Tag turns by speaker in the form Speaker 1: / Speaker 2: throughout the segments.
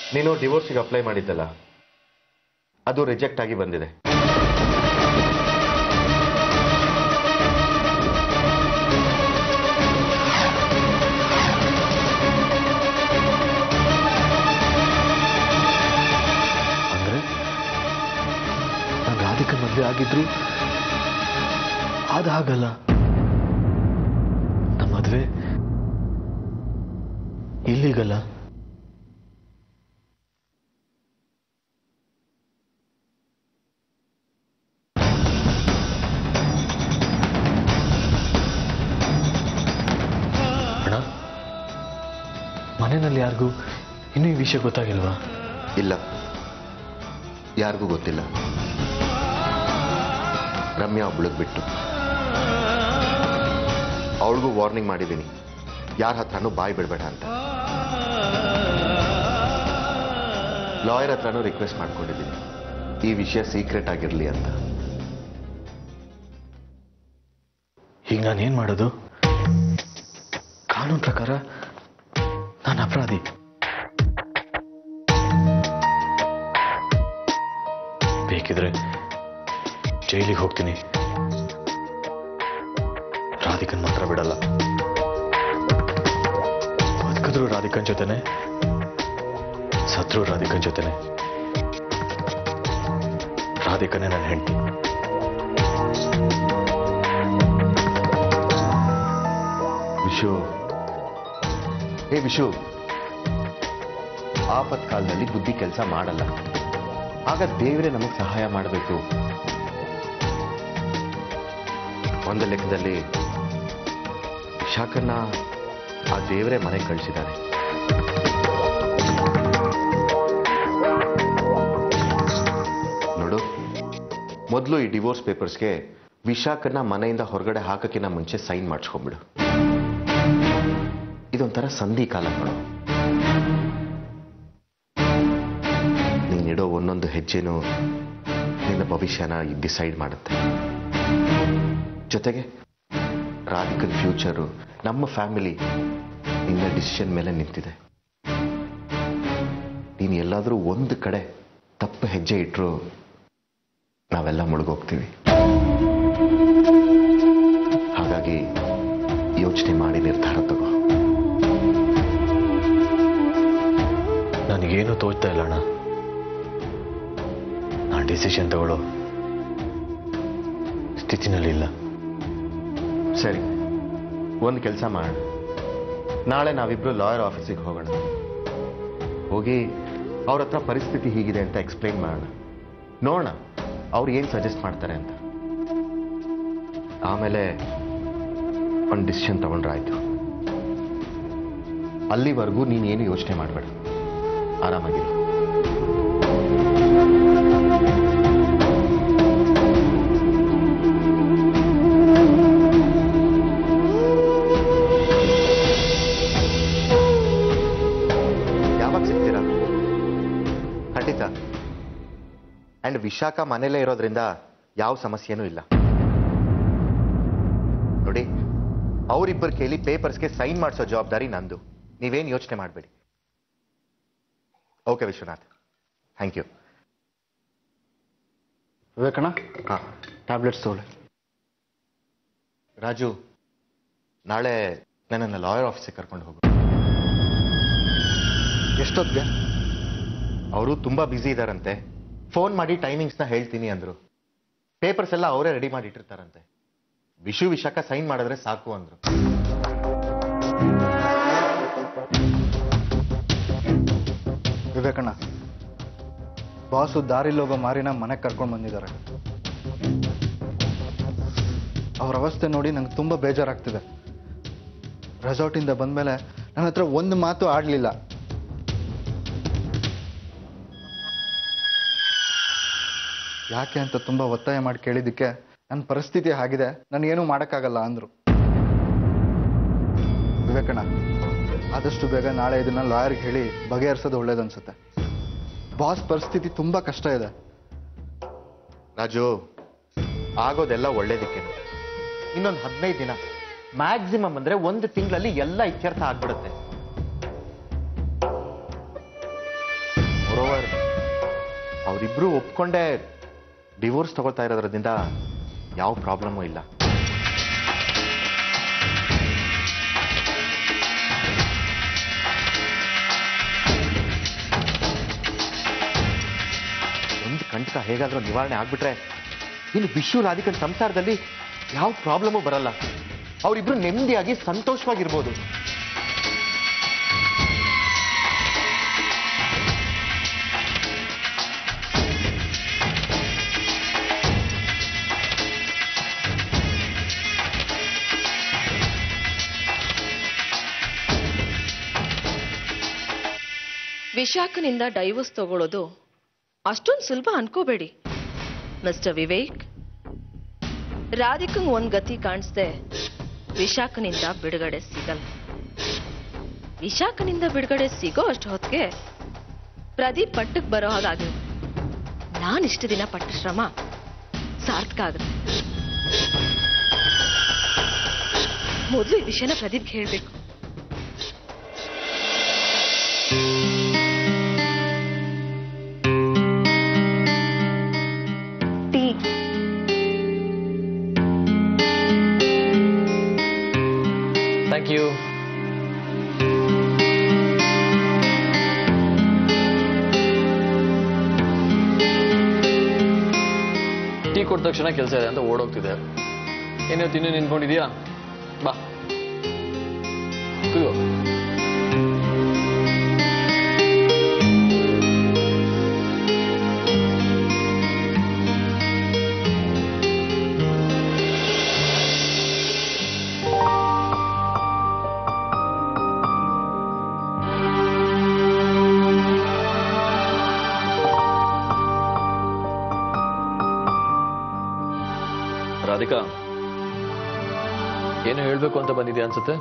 Speaker 1: ನೀನು ಡಿವೋರ್ಸಿಗೆ ಅಪ್ಲೈ ಮಾಡಿದ್ದಲ್ಲ ಅದು ರಿಜೆಕ್ಟ್ ಆಗಿ ಬಂದಿದೆ
Speaker 2: ಅಂದ್ರೆ ನಾನು ರಾಧಿಕಾ ಮದುವೆ ಆಗಿದ್ರು ಅದು ಹಾಗಲ್ಲ ನಮ್ಮ ಮದುವೆ ಇಲ್ಲಿಗಲ್ಲ ಅಣ್ಣ ಮನೆಯಲ್ಲಿ ಯಾರಿಗೂ ಇನ್ನೂ ಈ ವಿಷಯ ಗೊತ್ತಾಗಿಲ್ವಾ
Speaker 1: ಇಲ್ಲ ಯಾರಿಗೂ ಗೊತ್ತಿಲ್ಲ ರಮ್ಯಾ ಒಬ್ಳಿಗೆ ಬಿಟ್ಟು ಅವಳಿಗೂ ವಾರ್ನಿಂಗ್ ಮಾಡಿದ್ದೀನಿ ಯಾರ ಹತ್ರನೂ ಬಾಯಿ ಬಿಡಬೇಡ ಅಂತ ಲಾಯರ್ ಹತ್ರನೂ ರಿಕ್ವೆಸ್ಟ್ ಮಾಡ್ಕೊಂಡಿದ್ದೀನಿ ಈ ವಿಷಯ ಸೀಕ್ರೆಟ್ ಆಗಿರಲಿ ಅಂತ
Speaker 2: ಈಗ ನಾನೇನ್ ಮಾಡೋದು ಕಾನೂನು ಪ್ರಕಾರ ನಾನು ಅಪರಾಧಿ ಬೇಕಿದ್ರೆ ಜೈಲಿಗೆ ಹೋಗ್ತೀನಿ ರಾಧಿಕನ್ ಮಾತ್ರ ಬಿಡಲ್ಲ ಬದುಕಿದ್ರು ರಾಧಿಕನ್ ಜೊತೆನೆ ಸತ್ರು ರಾಧಿಕನ್ ಜೊತೆನೆ ರಾಧಿಕನೇ ನನ್ನ ಹೆಂಡತಿ
Speaker 1: ವಿಶು ಏ ವಿಶು ಆಪತ್ ಕಾಲದಲ್ಲಿ ಬುದ್ಧಿ ಕೆಲಸ ಮಾಡಲ್ಲ ಆಗ ದೇವರೇ ನಮಗೆ ಸಹಾಯ ಮಾಡಬೇಕು ಒಂದು ಲೆಕ್ಕದಲ್ಲಿ ಶಾಕನ್ನ ಆ ದೇವರೇ ಮನೆಗೆ ಕಳಿಸಿದ್ದಾರೆ ನೋಡು ಮೊದಲು ಈ ಡಿವೋರ್ಸ್ ಪೇಪರ್ಸ್ಗೆ ವಿಶಾಖನ್ನ ಮನೆಯಿಂದ ಹೊರಗಡೆ ಹಾಕಕ್ಕಿಂತ ಮುಂಚೆ ಸೈನ್ ಮಾಡಿಸ್ಕೊಂಡ್ಬಿಡು ಇದೊಂಥರ ಸಂಧಿ ಕಾಲ ಕಣೋ ನೀನಿಡೋ ಒಂದೊಂದು ಹೆಜ್ಜೆನೂ ನಿನ್ನ ಭವಿಷ್ಯನ ಡಿಸೈಡ್ ಮಾಡುತ್ತೆ ಜೊತೆಗೆ ರಾಧಿಕನ್ ಫ್ಯೂಚರು ನಮ್ಮ ಫ್ಯಾಮಿಲಿ ನಿನ್ನ ಡಿಸಿಷನ್ ಮೇಲೆ ನಿಂತಿದೆ ನೀನು ಎಲ್ಲಾದರೂ ಒಂದು ಕಡೆ ತಪ್ಪು ಹೆಜ್ಜೆ ಇಟ್ಟರು ನಾವೆಲ್ಲ ಮುಳುಗೋಗ್ತೀವಿ ಹಾಗಾಗಿ ಯೋಚನೆ ಮಾಡಿ ನಿರ್ಧಾರ ತಗೋ
Speaker 2: ನನಗೇನು ತೋಚ್ತಾ ಇಲ್ಲ ಅಣ್ಣ ನಾನು ಡಿಸಿಷನ್ ತಗೊಳ್ಳೋ ಸ್ಥಿತಿನಲ್ಲಿಲ್ಲ
Speaker 1: ಸರಿ ಒಂದು ಕೆಲಸ ಮಾಡೋಣ ನಾಳೆ ನಾವಿಬ್ರು ಲಾಯರ್ ಆಫೀಸಿಗೆ ಹೋಗೋಣ ಹೋಗಿ ಅವ್ರ ಹತ್ರ ಪರಿಸ್ಥಿತಿ ಹೀಗಿದೆ ಅಂತ ಎಕ್ಸ್ಪ್ಲೈನ್ ಮಾಡೋಣ ನೋಡೋಣ ಅವ್ರು ಏನು ಸಜೆಸ್ಟ್ ಮಾಡ್ತಾರೆ ಅಂತ ಆಮೇಲೆ ಒಂದು ಡಿಸಿಷನ್ ತಗೊಂಡ್ರಾಯ್ತು ಅಲ್ಲಿವರೆಗೂ ನೀನೇನು ಯೋಚನೆ ಮಾಡಬೇಡ ಆರಾಮಾಗಿರು ಯಾವಾಗ ಸಿಗ್ತೀರಾ ಖಂಡಿತ ಅಂಡ್ ವಿಶಾಖ ಮನೇಲೇ ಇರೋದ್ರಿಂದ ಯಾವ ಸಮಸ್ಯೆನೂ ಇಲ್ಲ ನೋಡಿ ಅವರಿಬ್ಬರ ಕೇಳಿ ಪೇಪರ್ಸ್ಗೆ ಸೈನ್ ಮಾಡಿಸೋ ಜವಾಬ್ದಾರಿ ನಂದು ನೀವೇನು ಯೋಚನೆ ಮಾಡಬೇಡಿ ಓಕೆ ವಿಶ್ವನಾಥ್ ಥ್ಯಾಂಕ್ ಯು
Speaker 3: ವಿವೇಕಣ್ಣ
Speaker 1: ಹಾಂ
Speaker 3: ಟ್ಯಾಬ್ಲೆಟ್ಸ್ ತಗೊಳ್ಳಿ
Speaker 1: ರಾಜು ನಾಳೆ ನನ್ನನ್ನು ಲಾಯರ್ ಆಫೀಸಿಗೆ ಕರ್ಕೊಂಡು ಹೋಗು
Speaker 3: ಎಷ್ಟೊತ್ತಿಗೆ
Speaker 1: ಅವರು ತುಂಬಾ ಬ್ಯುಸಿ ಇದಾರಂತೆ ಫೋನ್ ಮಾಡಿ ಟೈಮಿಂಗ್ಸ್ನ ಹೇಳ್ತೀನಿ ಅಂದ್ರು ಪೇಪರ್ಸ್ ಎಲ್ಲ ಅವರೇ ರೆಡಿ ಮಾಡಿ ಇಟ್ಟಿರ್ತಾರಂತೆ ವಿಶು ವಿಶಾಖ ಸೈನ್ ಮಾಡಿದ್ರೆ ಸಾಕು ಅಂದ್ರು
Speaker 3: ವಿವೇಕಣ್ಣ ಬಾಸು ದಾರಿಲಿ ಹೋಗೋ ಮಾರಿನ ಮನೆಗೆ ಕರ್ಕೊಂಡು ಬಂದಿದ್ದಾರೆ ಅವ್ರ ಅವಸ್ಥೆ ನೋಡಿ ನಂಗೆ ತುಂಬ ಬೇಜಾರಾಗ್ತಿದೆ ರೆಸಾರ್ಟಿಂದ ಬಂದಮೇಲೆ ನನ್ನ ಹತ್ರ ಒಂದು ಮಾತು ಆಡಲಿಲ್ಲ ಯಾಕೆ ಅಂತ ತುಂಬ ಒತ್ತಾಯ ಮಾಡಿ ಕೇಳಿದ್ದಕ್ಕೆ ನನ್ನ ಪರಿಸ್ಥಿತಿ ಆಗಿದೆ ನನಗೇನು ಮಾಡೋಕ್ಕಾಗಲ್ಲ ಅಂದರು ವಿವೇಕಣ್ಣ ಆದಷ್ಟು ಬೇಗ ನಾಳೆ ಇದನ್ನ ಲಾಯರ್ಗೆ ಹೇಳಿ ಬಗೆಹರಿಸೋದು ಒಳ್ಳೇದನ್ಸುತ್ತೆ ಬಾಸ್ ಪರಿಸ್ಥಿತಿ ತುಂಬ ಕಷ್ಟ ಇದೆ
Speaker 1: ರಾಜು ಆಗೋದೆಲ್ಲ ಒಳ್ಳೇದಕ್ಕೆ ಇನ್ನೊಂದು ಹದಿನೈದು ದಿನ ಮ್ಯಾಕ್ಸಿಮಮ್ ಅಂದ್ರೆ ಒಂದು ತಿಂಗಳಲ್ಲಿ ಎಲ್ಲ ಇತ್ಯರ್ಥ ಆಗ್ಬಿಡುತ್ತೆ ಅವರಿಬ್ರು ಒಪ್ಕೊಂಡೇ ಡಿವೋರ್ಸ್ ತಗೊಳ್ತಾ ಇರೋದ್ರಿಂದ ಯಾವ ಪ್ರಾಬ್ಲಮ್ಮು ಇಲ್ಲ ಒಂದು ಕಂಟಕ ಹೇಗಾದ್ರೂ ನಿವಾರಣೆ ಆಗ್ಬಿಟ್ರೆ ಇನ್ನು ಬಿಶು ರಾಧಿಕನ್ ಸಂಸಾರದಲ್ಲಿ ಯಾವ ಪ್ರಾಬ್ಲಮ್ಮು ಬರಲ್ಲ ಅವರಿಬ್ರು ನೆಮ್ಮದಿಯಾಗಿ ಸಂತೋಷವಾಗಿರ್ಬೋದು
Speaker 4: ವಿಶಾಖನಿಂದ ಡೈವೋರ್ಸ್ ತಗೊಳ್ಳೋದು ಅಷ್ಟೊಂದು ಸುಲಭ ಅನ್ಕೋಬೇಡಿ ಮಿಸ್ಟರ್ ವಿವೇಕ್ ರಾಧಿಕಂಗ್ ಒಂದ್ ಗತಿ ಕಾಣಿಸ್ದೆ ವಿಶಾಖನಿಂದ ಬಿಡುಗಡೆ ಸಿಗಲ್ಲ ವಿಶಾಖನಿಂದ ಬಿಡುಗಡೆ ಸಿಗೋ ಅಷ್ಟು ಹೊತ್ತಿಗೆ ಪ್ರದೀಪ್ ಪಟ್ಟಕ್ ಬರೋ ಹಾಗಾಗಿದೆ ನಾನು ಇಷ್ಟು ದಿನ ಪಟ್ಟ ಶ್ರಮ ಸಾರ್ಥಕ ಆಗುತ್ತೆ ಮೊದಲು ಈ ವಿಷಯನ ಪ್ರದೀಪ್ಗೆ ಹೇಳ್ಬೇಕು
Speaker 5: ಟೀ
Speaker 2: ಥ್ಯಾಂಕ್ ಯು ಟೀ ಕೊಟ್ಟ ತಕ್ಷಣ ಕೆಲಸ ಇದೆ ಅಂತ ಓಡೋಗ್ತಿದೆ ಏನೇ ತಿನ್ನು ನಿಂತ್ಕೊಂಡಿದ್ಯಾ ಬಾ ಕುಯ್ಯೋ ರಾಧಿಕಾ ಏನು ಹೇಳ್ಬೇಕು ಅಂತ ಬಂದಿದ್ಯಾ ಅನ್ಸುತ್ತೆ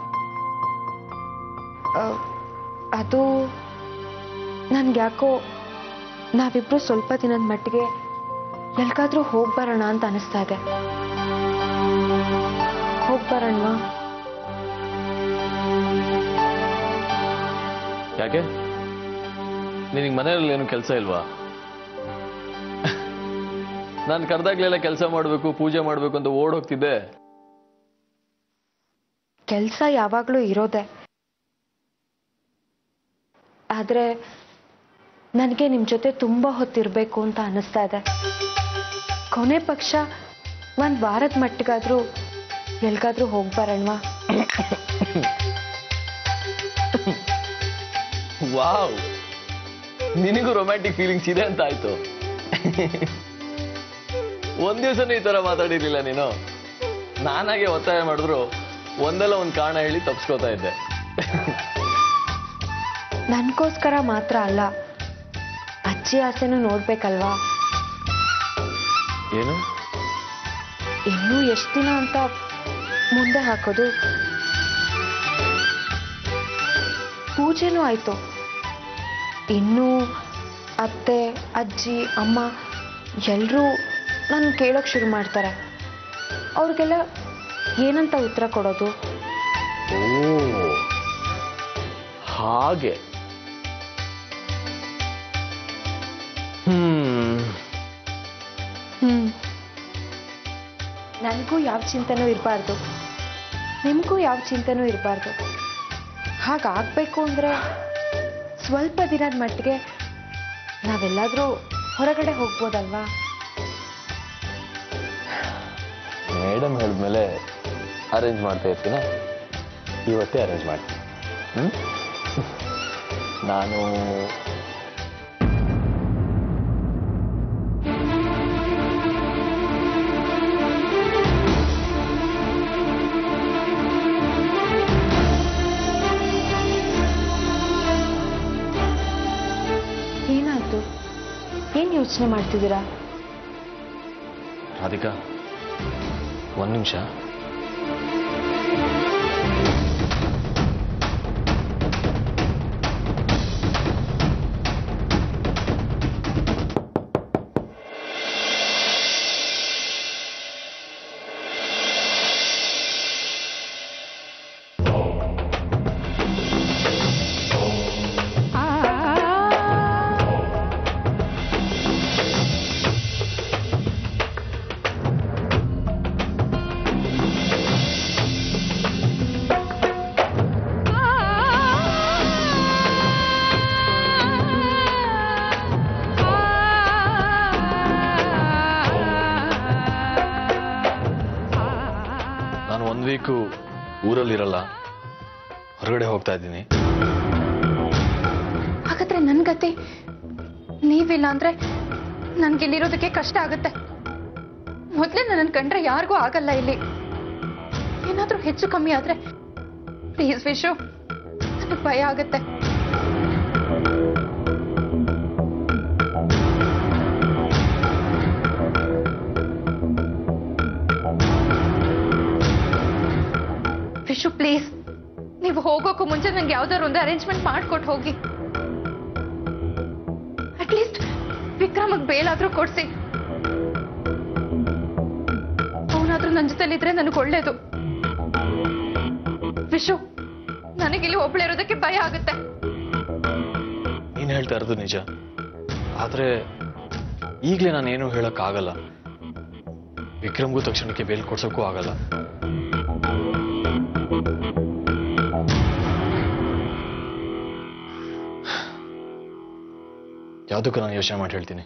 Speaker 5: ಆ, ಅದು ನನ್ಗೆ ಯಾಕೋ ನಾವಿಬ್ರು ಸ್ವಲ್ಪ ದಿನದ ಮಟ್ಟಿಗೆ ಎಲ್ಗಾದ್ರೂ ಹೋಗ್ ಬರೋಣ ಅಂತ ಅನಿಸ್ತಾ ಇದೆ ಹೋಗ್ ಬರೋಣವಾ
Speaker 2: ಯಾಕೆ ನಿನಗೆ ಮನೆಯಲ್ಲಿ ಏನು ಕೆಲಸ ಇಲ್ವಾ ನಾನು ಕರೆದಾಗ್ಲೆಲ್ಲ ಕೆಲಸ ಮಾಡಬೇಕು ಪೂಜೆ ಮಾಡಬೇಕು ಅಂತ ಓಡ್ ಹೋಗ್ತಿದ್ದೆ
Speaker 5: ಕೆಲಸ ಯಾವಾಗಲೂ ಇರೋದೆ ಆದ್ರೆ ನನಗೆ ನಿಮ್ಮ ಜೊತೆ ತುಂಬಾ ಹೊತ್ತಿರ್ಬೇಕು ಅಂತ ಅನಿಸ್ತಾ ಇದೆ ಕೊನೆ ಪಕ್ಷ ಒಂದು ವಾರದ ಮಟ್ಟಿಗಾದ್ರೂ ಎಲ್ಗಾದ್ರೂ ಹೋಗಿ ಬರೋಣವಾ
Speaker 2: ವಾವ್ ನಿನಗೂ ರೊಮ್ಯಾಂಟಿಕ್ ಫೀಲಿಂಗ್ಸ್ ಇದೆ ಅಂತ ಆಯ್ತು ಒಂದ್ ದಿವಸನೂ ಈ ತರ ಮಾತಾಡಿರ್ಲಿಲ್ಲ ನೀನು ನಾನಾಗೆ ಒತ್ತಾಯ ಮಾಡಿದ್ರು ಒಂದಲ್ಲ ಒಂದ್ ಕಾರಣ ಹೇಳಿ ತಪ್ಸ್ಕೋತಾ ಇದ್ದೆ
Speaker 5: ನನಗೋಸ್ಕರ ಮಾತ್ರ ಅಲ್ಲ ಅಜ್ಜಿ ಆಸೆನೂ ನೋಡ್ಬೇಕಲ್ವಾ
Speaker 2: ಏನು
Speaker 5: ಇನ್ನೂ ಎಷ್ಟು ದಿನ ಅಂತ ಮುಂದೆ ಹಾಕೋದು ಪೂಜೆನೂ ಆಯ್ತು ಇನ್ನೂ ಅತ್ತೆ ಅಜ್ಜಿ ಅಮ್ಮ ಎಲ್ಲರೂ ನಾನು ಕೇಳೋಕೆ ಶುರು ಮಾಡ್ತಾರೆ ಅವ್ರಿಗೆಲ್ಲ ಏನಂತ ಉತ್ತರ ಕೊಡೋದು
Speaker 2: ಓ ಹಾಗೆ ಹ್ಮ್
Speaker 5: ಹ್ಮ್ ನನಗೂ ಯಾವ ಚಿಂತೆನೂ ಇರಬಾರ್ದು ನಿಮಗೂ ಯಾವ ಚಿಂತೆನೂ ಇರಬಾರ್ದು ಹಾಗಾಗಬೇಕು ಅಂದರೆ ಸ್ವಲ್ಪ ದಿನದ ಮಟ್ಟಿಗೆ ನಾವೆಲ್ಲಾದರೂ ಹೊರಗಡೆ ಹೋಗ್ಬೋದಲ್ವಾ
Speaker 2: ಮೇಡಮ್ ಹೇಳಿದ್ಮೇಲೆ ಅರೇಂಜ್ ಮಾಡ್ತಾ ಇರ್ತೀನ ಇವತ್ತೇ ಅರೇಂಜ್ ಮಾಡ್ತೀನಿ ಹ್ಮ್? ನಾನು
Speaker 5: ಏನಾಯ್ತು ಏನು ಯೋಚನೆ ಮಾಡ್ತಿದ್ದೀರಾ
Speaker 2: ರಾಧಿಕಾ ಒಂದು ನಿಮಿಷ ವೀಕು ಊರಲ್ಲಿರಲ್ಲ ಹೊರಗಡೆ ಹೋಗ್ತಾ ಇದ್ದೀನಿ
Speaker 5: ಹಾಗಾದ್ರೆ ನನ್ ಗತಿ ನೀವಿಲ್ಲ ಅಂದ್ರೆ ನನ್ಗೆ ಇಲ್ಲಿರೋದಕ್ಕೆ ಕಷ್ಟ ಆಗುತ್ತೆ ಮೊದ್ಲೇ ನನ್ನ ಕಂಡ್ರೆ ಯಾರಿಗೂ ಆಗಲ್ಲ ಇಲ್ಲಿ ಏನಾದ್ರೂ ಹೆಚ್ಚು ಕಮ್ಮಿ ಆದ್ರೆ ಪ್ಲೀಸ್ ವಿಶು ನನಗೆ ಭಯ ಆಗುತ್ತೆ ವಿಶು ಪ್ಲೀಸ್ ನೀವು ಹೋಗೋಕ್ಕೂ ಮುಂಚೆ ನಂಗೆ ಯಾವ್ದಾದ್ರು ಒಂದು ಅರೇಂಜ್ಮೆಂಟ್ ಮಾಡ್ಕೊಟ್ಟು ಹೋಗಿ ಅಟ್ಲೀಸ್ಟ್ ವಿಕ್ರಮಗ್ ಬೇಲಾದ್ರೂ ಕೊಡ್ಸಿ ಅವನಾದ್ರೂ ನನ್ನ ಜೊತೆಲಿದ್ರೆ ನನಗೆ ಒಳ್ಳೇದು ವಿಶು ನನಗಿಲ್ಲಿ ಒಬ್ಳು ಇರೋದಕ್ಕೆ ಭಯ ಆಗುತ್ತೆ
Speaker 2: ನೀನು ಹೇಳ್ತಾ ಇರೋದು ನಿಜ ಆದರೆ ಈಗಲೇ ನಾನೇನು ಹೇಳೋಕ್ಕಾಗಲ್ಲ ವಿಕ್ರಮ್ಗೂ ತಕ್ಷಣಕ್ಕೆ ಬೇಲ್ ಕೊಡ್ಸೋಕ್ಕೂ ಆಗಲ್ಲ ಯಾವುದಕ್ಕೂ ನಾನು ಯೋಚನೆ ಮಾಡಿ ಹೇಳ್ತೀನಿ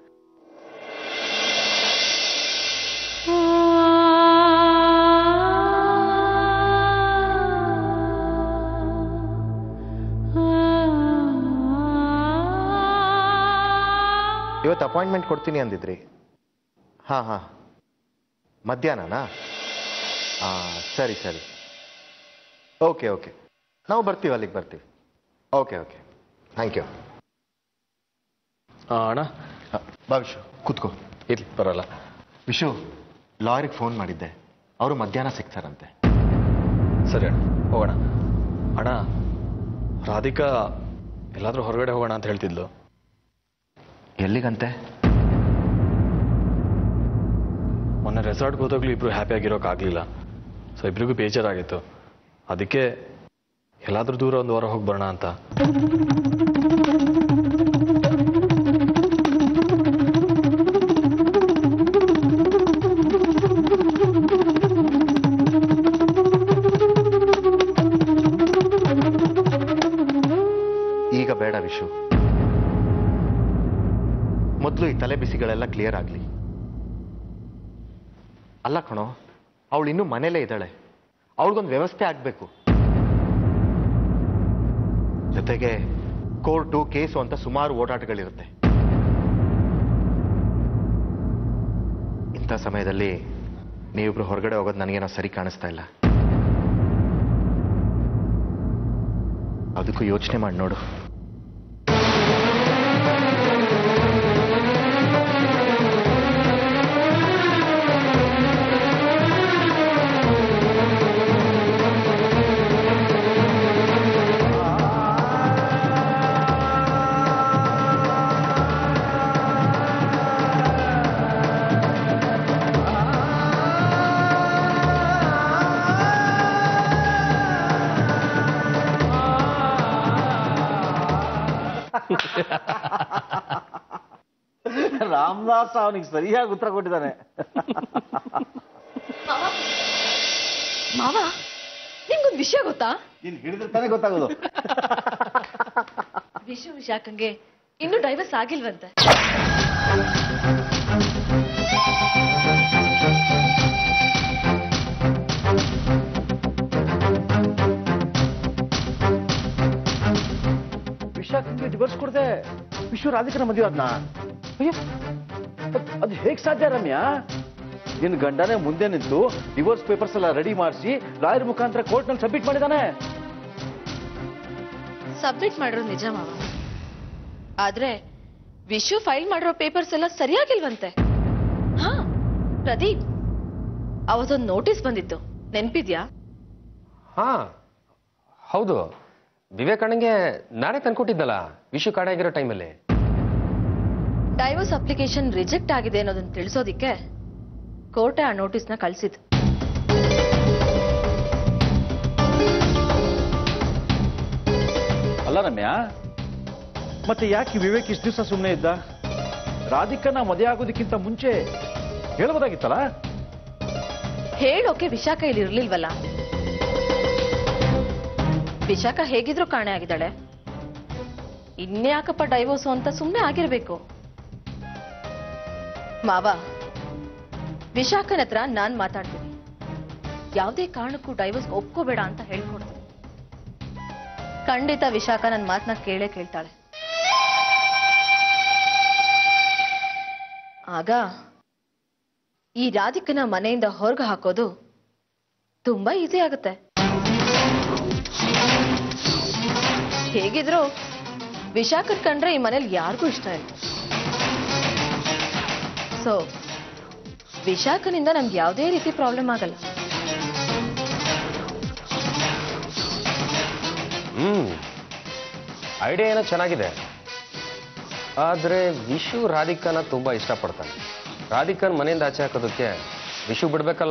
Speaker 1: ಇವತ್ತು ಅಪಾಯಿಂಟ್ಮೆಂಟ್ ಕೊಡ್ತೀನಿ ಅಂದಿದ್ರಿ ಹಾಂ ಹಾಂ ಮಧ್ಯಾಹ್ನನಾ ಹಾಂ ಸರಿ ಸರಿ ಓಕೆ ಓಕೆ ನಾವು ಬರ್ತೀವಿ ಅಲ್ಲಿಗೆ ಬರ್ತೀವಿ ಓಕೆ ಓಕೆ ಥ್ಯಾಂಕ್ ಯು
Speaker 2: ಆ, ಅಣ್ಣ
Speaker 1: ಬಾ ವಿಶು ಕೂತ್ಕೋ
Speaker 2: ಇರ್ಲಿ ಬರಲ್ಲ
Speaker 1: ವಿಶು ಲಾರಿಗೆ ಫೋನ್ ಮಾಡಿದ್ದೆ ಅವರು ಮಧ್ಯಾಹ್ನ ಸಿಗ್ತಾರಂತೆ
Speaker 2: ಸರಿ ಅಣ್ಣ ಹೋಗೋಣ ಅಣ್ಣ ರಾಧಿಕಾ ಎಲ್ಲಾದ್ರೂ ಹೊರಗಡೆ ಹೋಗೋಣ ಅಂತ ಹೇಳ್ತಿದ್ಲು
Speaker 1: ಎಲ್ಲಿಗಂತೆ
Speaker 2: ಮೊನ್ನೆ ರೆಸಾರ್ಟ್ಗೆ ಹೋದಾಗ್ಲೂ ಇಬ್ರು ಹ್ಯಾಪಿ ಆಗಿರೋಕ್ಕಾಗಲಿಲ್ಲ ಸೊ ಇಬ್ರಿಗೂ ಬೇಜಾರಾಗಿತ್ತು ಅದಕ್ಕೆ ಎಲ್ಲಾದ್ರೂ ದೂರ ಒಂದು ವಾರ ಹೋಗಿ ಬರೋಣ ಅಂತ
Speaker 1: ಈಗ ಬೇಡ ವಿಶು ಮೊದಲು ಈ ತಲೆ ಬಿಸಿಗಳೆಲ್ಲ ಕ್ಲಿಯರ್ ಆಗಲಿ ಅಲ್ಲ ಕಣೋ ಅವಳು ಇನ್ನೂ ಮನೇಲೇ ಇದ್ದಾಳೆ ಅವಳಿಗೊಂದು ವ್ಯವಸ್ಥೆ ಆಗಬೇಕು ಜೊತೆಗೆ ಕೋರ್ಟು ಕೇಸು ಅಂತ ಸುಮಾರು ಓಡಾಟಗಳಿರುತ್ತೆ ಇಂಥ ಸಮಯದಲ್ಲಿ ನೀವಿಬ್ರು ಹೊರಗಡೆ ಹೋಗೋದು ನನಗೇನೋ ಸರಿ ಕಾಣಿಸ್ತಾ ಇಲ್ಲ ಅದಕ್ಕೂ ಯೋಚನೆ ಮಾಡಿ ನೋಡು
Speaker 6: ರಾಮದಾಸ್ ಅವನಿಗೆ ಸರಿಯಾಗಿ ಉತ್ತರ ಕೊಟ್ಟಿದ್ದಾನೆ
Speaker 4: ಮಾವ ನಿಮ್ಗೊಂದು ವಿಷಯ ಗೊತ್ತಾ
Speaker 6: ನೀನ್ ಹಿಡಿದ್ರೆ ತಾನೇ ಗೊತ್ತಾಗೋದು
Speaker 4: ವಿಷು ವಿಶಾಖಂಗೆ ಇನ್ನೂ ಡೈವರ್ಸ್ ಆಗಿಲ್ವಂತೆ
Speaker 6: ವಿಶಾಖಕ್ಕೆ ಡಿವರ್ಸ್ ಕೊಡದೆ ವಿಶ್ವ ರಾಧಿಕನ ಮದುವೆ ಆದ್ನ ಅಯ್ಯೋ ಅದ್- ಅದು ಹೇಗ್ ಸಾಧ್ಯ ರಮ್ಯಾ ನಿನ್ ಗಂಡನೇ ಮುಂದೆ ನಿಂತು ಡಿವೋರ್ಸ್ ಪೇಪರ್ಸ್ ಎಲ್ಲ ರೆಡಿ ಮಾಡಿಸಿ ಲಾಯರ್ ಮುಖಾಂತರ ಕೋರ್ಟ್ ನಲ್ಲಿ ಸಬ್ಮಿಟ್ ಮಾಡಿದಾನೆ
Speaker 4: ಸಬ್ಮಿಟ್ ಮಾಡಿರೋದು ನಿಜ ಮಾವ ಆದ್ರೆ ವಿಶು ಫೈಲ್ ಮಾಡಿರೋ ಪೇಪರ್ಸ್ ಎಲ್ಲ ಸರಿಯಾಗಿಲ್ವಂತೆ ಹಾ ಪ್ರದೀಪ್ ಅವತ್ತೊಂದು ನೋಟಿಸ್ ಬಂದಿತ್ತು ನೆನ್ಪಿದ್ಯಾ
Speaker 7: ಹಾ ಹೌದು ವಿವೇಕಾನಂಗೆ ನಾನೇ ತಂದ್ಕೊಟ್ಟಿದ್ದಲ್ಲ ವಿಶ್ವ ಕಾರ್ಡ್ ಆಗಿರೋ ಟೈಮಲ್ಲಿ
Speaker 4: ಡೈವರ್ಸ್ ಅಪ್ಲಿಕೇಶನ್ ರಿಜೆಕ್ಟ್ ಆಗಿದೆ ಅನ್ನೋದನ್ನ ತಿಳಿಸೋದಿಕ್ಕೆ ಕೋರ್ಟೆ ಆ ನೋಟಿಸ್ನ ಕಳ್ಸಿದ್ದು
Speaker 6: ಅಲ್ಲ ರಮ್ಯಾ ಮತ್ತೆ ಯಾಕೆ ವಿವೇಕ್ ಇಷ್ಟು ದಿವಸ ಸುಮ್ಮನೆ ಇದ್ದ ರಾಧಿಕನ ಮದುವೆ ಆಗೋದಕ್ಕಿಂತ ಮುಂಚೆ ಹೇಳ್ಬೋದಾಗಿತ್ತಲ್ಲ
Speaker 4: ಹೇಳೋಕೆ ವಿಶಾಖ ಇಲ್ಲಿ ಇರ್ಲಿಲ್ವಲ್ಲ ವಿಶಾಖ ಹೇಗಿದ್ರು ಕಾಣೆ ಆಗಿದ್ದಾಳೆ ಇನ್ಯಾಕಪ್ಪ ಡೈವೋರ್ಸು ಅಂತ ಸುಮ್ಮನೆ ಆಗಿರ್ಬೇಕು ಮಾವ ವಿಶಾಖನ ಹತ್ರ ನಾನ್ ಮಾತಾಡ್ತೀನಿ ಯಾವುದೇ ಕಾರಣಕ್ಕೂ ಡೈವರ್ಸ್ ಒಪ್ಕೋಬೇಡ ಅಂತ ಹೇಳ್ಕೊಡ್ದೆ ಖಂಡಿತ ವಿಶಾಖ ನನ್ನ ಮಾತನ್ನ ಕೇಳೇ ಕೇಳ್ತಾಳೆ ಆಗ ಈ ರಾಧಿಕನ ಮನೆಯಿಂದ ಹೊರಗೆ ಹಾಕೋದು ತುಂಬಾ ಈಸಿ ಆಗುತ್ತೆ ಹೇಗಿದ್ರು ವಿಶಾಖದ್ ಕಂಡ್ರೆ ಈ ಮನೇಲಿ ಯಾರಿಗೂ ಇಷ್ಟ ಇಲ್ಲ ಸೊ ವಿಶಾಖನಿಂದ ನಮ್ಗೆ ಯಾವುದೇ ರೀತಿ ಪ್ರಾಬ್ಲಮ್ ಆಗಲ್ಲ
Speaker 7: ಹ್ಮ್ ಐಡಿಯಾ ಏನೋ ಚೆನ್ನಾಗಿದೆ ಆದ್ರೆ ವಿಶು ರಾಧಿಕಾನ ತುಂಬಾ ಇಷ್ಟಪಡ್ತಾನೆ ರಾಧಿಕಾನ್ ಮನೆಯಿಂದ ಆಚೆ ಹಾಕೋದಕ್ಕೆ ವಿಶು ಬಿಡ್ಬೇಕಲ್ಲ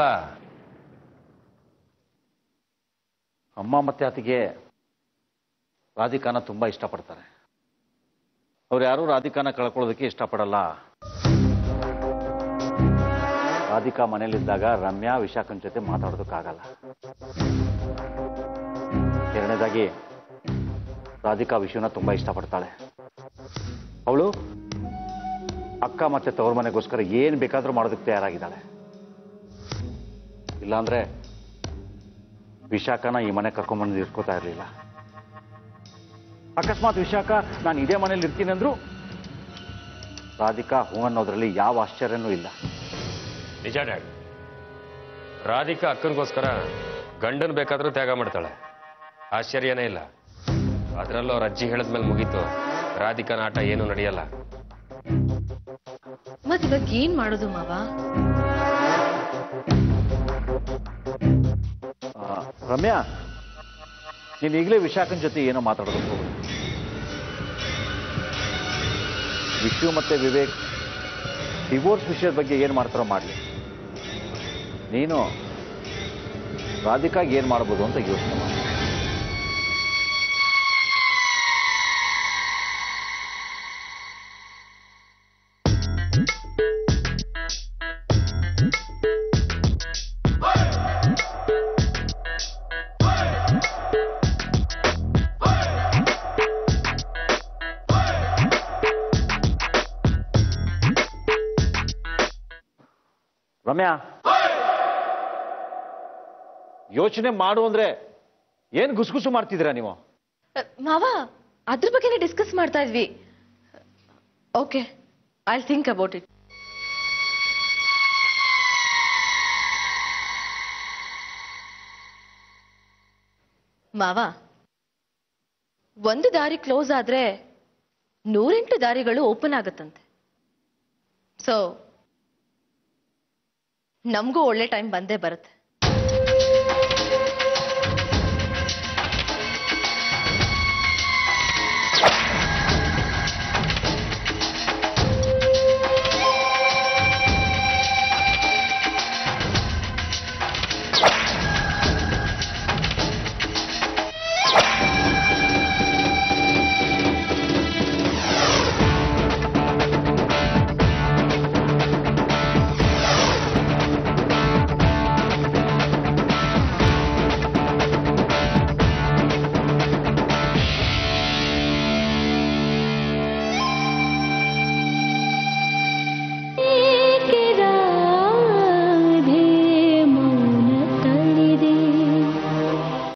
Speaker 6: ಅಮ್ಮ ಮತ್ತೆ ಆತಿಗೆ ರಾಧಿಕಾನ ತುಂಬಾ ಇಷ್ಟಪಡ್ತಾರೆ ಅವ್ರು ಯಾರೂ ರಾಧಿಕಾನ ಕಳ್ಕೊಳ್ಳೋದಕ್ಕೆ ಇಷ್ಟಪಡಲ್ಲ ರಾಧಿಕಾ ಮನೇಲಿದ್ದಾಗ ರಮ್ಯಾ ವಿಶಾಖನ್ ಜೊತೆ ಮಾತಾಡೋದಕ್ಕಾಗಲ್ಲ ಎರಡನೇದಾಗಿ ರಾಧಿಕಾ ವಿಷಯನ ತುಂಬಾ ಇಷ್ಟಪಡ್ತಾಳೆ ಅವಳು ಅಕ್ಕ ಮತ್ತೆ ತವ್ರ ಮನೆಗೋಸ್ಕರ ಏನ್ ಬೇಕಾದ್ರೂ ಮಾಡೋದಕ್ಕೆ ತಯಾರಾಗಿದ್ದಾಳೆ ಇಲ್ಲಾಂದ್ರೆ ವಿಶಾಖನ ಈ ಮನೆ ಕರ್ಕೊಂಡ್ಬಂದು ಇಟ್ಕೋತಾ ಇರಲಿಲ್ಲ ಅಕಸ್ಮಾತ್ ವಿಶಾಖ ನಾನು ಇದೇ ಮನೇಲಿ ಇರ್ತೀನಿ ಅಂದ್ರು ರಾಧಿಕಾ ಹೂ ಅನ್ನೋದ್ರಲ್ಲಿ ಯಾವ ಆಶ್ಚರ್ಯನೂ ಇಲ್ಲ
Speaker 7: ನಿಜ ಡ್ಯಾಡ್ ರಾಧಿಕಾ ಅಕ್ಕನಿಗೋಸ್ಕರ ಗಂಡನ್ ಬೇಕಾದ್ರೂ ತ್ಯಾಗ ಮಾಡ್ತಾಳೆ ಆಶ್ಚರ್ಯನೇ ಇಲ್ಲ ಅದರಲ್ಲೂ ಅವ್ರ ಅಜ್ಜಿ ಹೇಳಿದ್ಮೇಲೆ ಮುಗೀತು ರಾಧಿಕಾನ ಆಟ ಏನೂ ನಡೆಯಲ್ಲ
Speaker 4: ಮತ್ ಇವಾಗ ಏನ್ ಮಾಡೋದು ಮಾವ
Speaker 6: ಆ, ರಮ್ಯಾ ನೀನು ಈಗಲೇ ವಿಶಾಖನ್ ಜೊತೆ ಏನೋ ಮಾತಾಡೋದಕ್ಕೆ ಹೋಗು ವಿಶು ಮತ್ತೆ ವಿವೇಕ್ ಡಿವೋರ್ಸ್ ವಿಷಯದ ಬಗ್ಗೆ ಏನು ಮಾಡ್ತಾರೋ ಮಾಡಲಿ ನೀನು ರಾಧಿಕಾಗೆ ಏನು ಮಾಡ್ಬೋದು ಅಂತ ಯೋಚನೆ ಮಾಡಿ ರಮ್ಯಾ ಯೋಚನೆ ಮಾಡು ಅಂದ್ರೆ ಏನ್ ಗುಸುಗುಸು ಮಾಡ್ತಿದ್ದೀರಾ ನೀವು
Speaker 4: ಅ, ಮಾವ ಅದ್ರ ಬಗ್ಗೆನೇ ಡಿಸ್ಕಸ್ ಮಾಡ್ತಾ ಇದ್ವಿ okay I think about it ಮಾವ ಒಂದು ದಾರಿ ಕ್ಲೋಸ್ ಆದ್ರೆ ನೂರೆಂಟು ದಾರಿಗಳು ಓಪನ್ ಆಗತ್ತಂತೆ ಸೊ ನಮಗೂ ಒಳ್ಳೆ ಟೈಮ್ ಬಂದೇ ಬರುತ್ತೆ